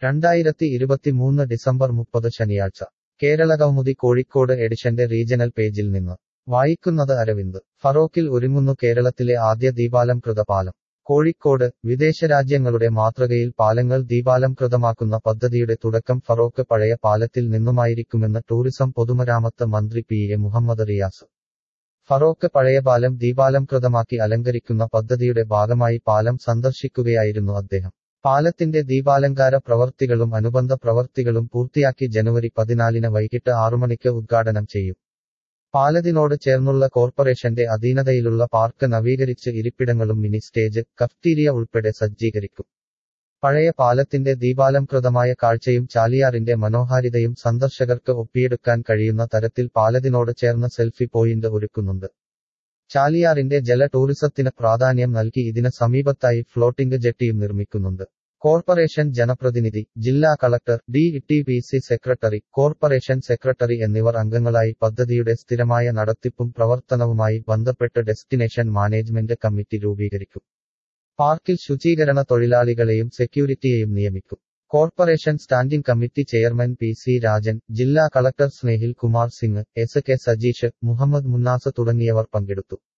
രണ്ടായിരത്തി ഇരുപത്തിമൂന്ന് ഡിസംബർ മുപ്പത് ശനിയാഴ്ച കേരളകൗമുദി കോഴിക്കോട് എഡിഷന്റെ റീജണൽ പേജിൽ നിന്ന് വായിക്കുന്നത് അരവിന്ദ് ഫറോക്കിൽ ഒരുങ്ങുന്നു കേരളത്തിലെ ആദ്യ ദീപാലംകൃത പാലം കോഴിക്കോട് വിദേശരാജ്യങ്ങളുടെ മാതൃകയിൽ പാലങ്ങൾ ദീപാലംകൃതമാക്കുന്ന പദ്ധതിയുടെ തുടക്കം ഫറോക്ക് പഴയ പാലത്തിൽ നിന്നുമായിരിക്കുമെന്ന് ടൂറിസം പൊതുമരാമത്ത് മന്ത്രി പി എ മുഹമ്മദ് റിയാസ് ഫറോക്ക് പഴയ പാലം ദീപാലംകൃതമാക്കി അലങ്കരിക്കുന്ന പദ്ധതിയുടെ ഭാഗമായി പാലം സന്ദർശിക്കുകയായിരുന്നു അദ്ദേഹം പാലത്തിന്റെ ദീപാലങ്കാര പ്രവർത്തികളും അനുബന്ധ പ്രവർത്തികളും പൂർത്തിയാക്കി ജനുവരി പതിനാലിന് വൈകിട്ട് ആറുമണിക്ക് ഉദ്ഘാടനം ചെയ്യും പാലത്തിനോട് ചേർന്നുള്ള കോർപ്പറേഷന്റെ അധീനതയിലുള്ള പാർക്ക് നവീകരിച്ച് ഇരിപ്പിടങ്ങളും മിനി സ്റ്റേജ് കഫ്റ്റീരിയ ഉൾപ്പെടെ സജ്ജീകരിക്കും പഴയ പാലത്തിന്റെ ദീപാലംകൃതമായ കാഴ്ചയും ചാലിയാറിന്റെ മനോഹാരിതയും സന്ദർശകർക്ക് ഒപ്പിയെടുക്കാൻ കഴിയുന്ന തരത്തിൽ പാലത്തിനോട് ചേർന്ന് സെൽഫി പോയിന്റ് ഒരുക്കുന്നുണ്ട് ചാലിയാറിന്റെ ജല ടൂറിസത്തിന് പ്രാധാന്യം നൽകി ഇതിന് സമീപത്തായി ഫ്ലോട്ടിംഗ് ജെട്ടിയും നിർമ്മിക്കുന്നുണ്ട് കോർപ്പറേഷൻ ജനപ്രതിനിധി ജില്ലാ collector D T P C secretary corporation secretary എന്നിവർ അംഗങ്ങളായി പദ്ധതിയുടെ സ്ഥിരമായ നടത്തിപ്പും പ്രവർത്തനവുമായി ബന്ധപ്പെട്ട് ഡെസ്റ്റിനേഷൻ മാനേജ്മെന്റ് കമ്മിറ്റി രൂപീകരിക്കും പാർക്കിൽ ശുചീകരണ തൊഴിലാളികളെയും സെക്യൂരിറ്റിയെയും നിയമിക്കും corporation standing committee chairman P C Rajan ജില്ലാ collector Snehil Kumar Singh S K Sajeesh Muhammad Munnas തുടങ്ങിയവർ പങ്കെടുത്തു